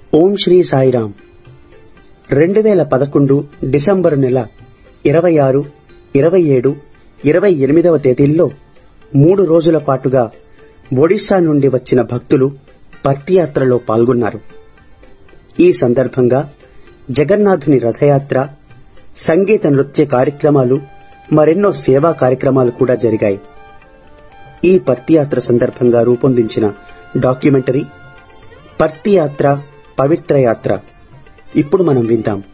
ఓం శ్రీ సాయిరాం రెండు వేల పదకొండు డిసెంబరు నెల ఇరవై ఆరు ఇరవై ఏడు ఇరవై ఎనిమిదవ తేదీల్లో మూడు రోజుల పాటుగా ఒడిశా నుండి వచ్చిన భక్తులు పర్తియాత్రలో పాల్గొన్నారు ఈ సందర్భంగా జగన్నాథుని రథయాత్ర సంగీత నృత్య కార్యక్రమాలు మరెన్నో సేవా కార్యక్రమాలు కూడా జరిగాయి ఈ పర్తియాత్ర సందర్భంగా రూపొందించిన డాక్యుమెంటరీ పర్తియాత్ర పవిత్ర యాత్ర ఇప్పుడు మనం విందాం